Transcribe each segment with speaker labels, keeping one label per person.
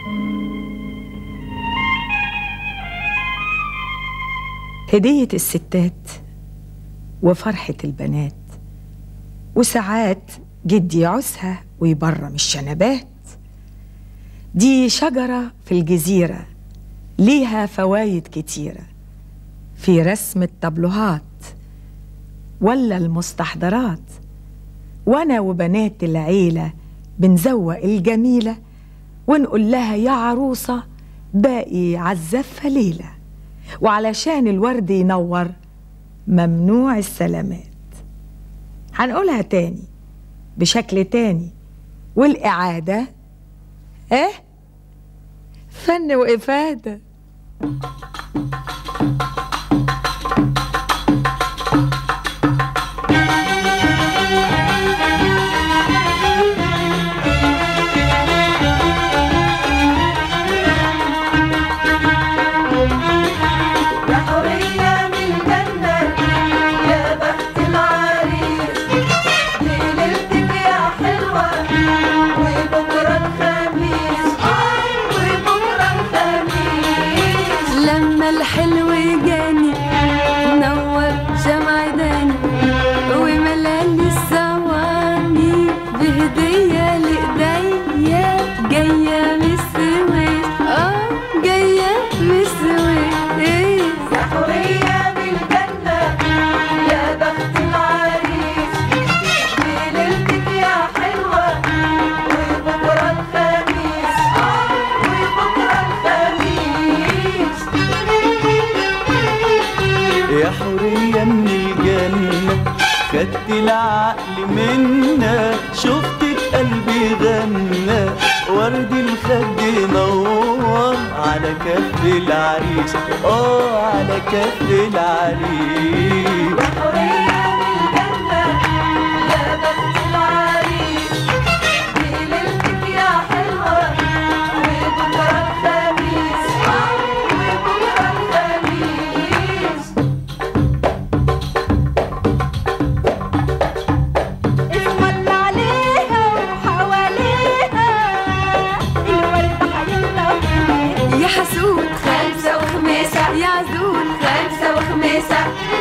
Speaker 1: هدية الستات وفرحة البنات وساعات جدي يعوزها ويبرم الشنبات دي شجرة في الجزيرة ليها فوايد كتيرة في رسم الطبلوهات ولا المستحضرات وانا وبنات العيلة بنزوق الجميلة ونقول لها يا عروسة باقي عالزفة ليلة وعلشان الورد ينور ممنوع السلامات هنقولها تاني بشكل تاني والإعادة إيه فن وإفادة
Speaker 2: يا حورية من الجنة يا بخت العريس ليلتك يا حلوة وبكرة الخميس وبكرة الخميس
Speaker 3: لما الحلو جاني نور شمع داني وملاني الصواني بهدية لإيديا جاية من السويس اه جاية من السويس
Speaker 2: يا حورية من الجنة يا بخت العريس ليلتك يا حلوة وبكرة الخميس وبكرة الخميس
Speaker 4: يا حورية من الجنة خدت العقل منا شفتك قلبي غنى ورد الخد نور على كف العريس اه على كف العريس
Speaker 2: حورية من الجنة يا بخت العريس ليلتك يا حلوة وبكرة الخميس وبكرة الخميس
Speaker 3: اسمل عليها وحواليها الورد هينطف يا حسود
Speaker 2: خمسة وخميسة
Speaker 3: يا عزول
Speaker 2: خمسة وخميسة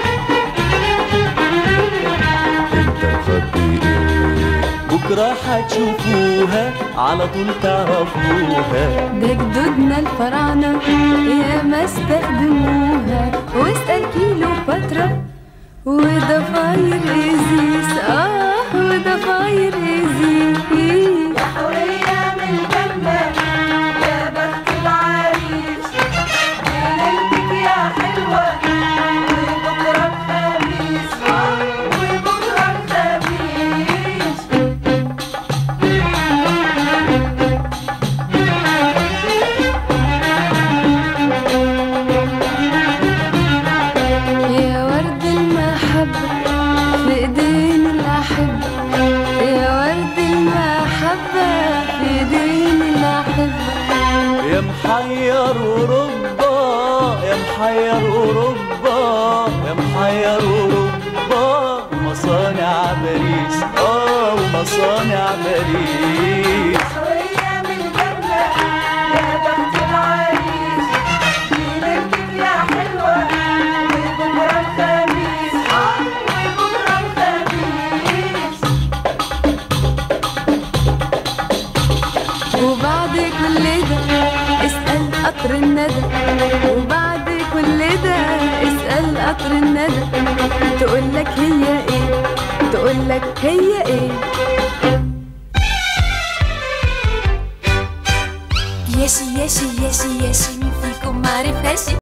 Speaker 4: انت مخبي ايه بكرة هتشوفوها على طول تعرفوها
Speaker 3: ده جدودنا الفراعنة يا ما استخدموها واسأل كيلو باترا وضفاير ازيس اه وضفاير ازيس
Speaker 2: يا حورية من الجنة يا بخت العريس ليلتك يا حلوة وبكرة الخميس وبكرة الخميس
Speaker 3: يا ورد المحبة في ايدين الأحبة يا ورد المحبة في ايدين الأحبة
Speaker 4: يا محير أوروبا يا محير أوروبا يا محير أوروبا مصانع باريس آه ومصانع باريس
Speaker 2: حورية من الجنة يا بخت العريس ليلتك يا حلوة وبكرة الخميس وبكرة الخميس
Speaker 3: وبعد كل ده اسأل قطر الندى وبعد كل ده اسأل قطر الندى تقولك هي ايه تقولك هي ايه
Speaker 5: ياشي ياشي ياشي ياشي مين فيكم معرفهاش